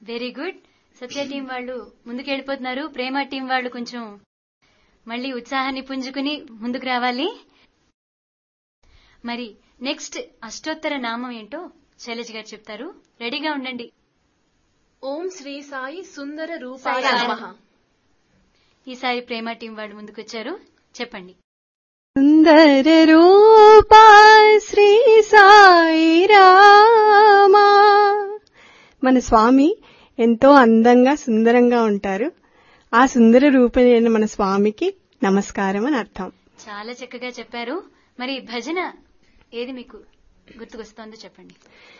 Very good సత్య team వాళ్ళు ముందుకు వెళ్ళిపోతున్నారు ప్రేమ టీం వాళ్ళు కొంచెం మళ్ళీ ఉత్సాహాన్ని పుంజుకుని ముందుకు రావాలి మరి నెక్స్ట్ అష్టోత్తర నామం ఏంటో శైలజ్ గారు చెప్తారు రెడీగా ఉండండి ఓం శ్రీ సాయి సుందర సాయి రూపాయ రామ. నమః ఈసారి ప్రేమ టీం వాళ్ళు ముందుకు వచ్చారు చెప్పండి సుందర రూపా శ్రీ సాయి రామా మన స్వామి ఎంతో అందంగా సుందరంగా ఉంటారు ఆ సుందర రూపమైన మన స్వామికి నమస్కారం అని అర్థం చాలా చక్కగా చెప్పారు మరి భజన ఏది మీకు గుర్తుకొస్తోందో చెప్పండి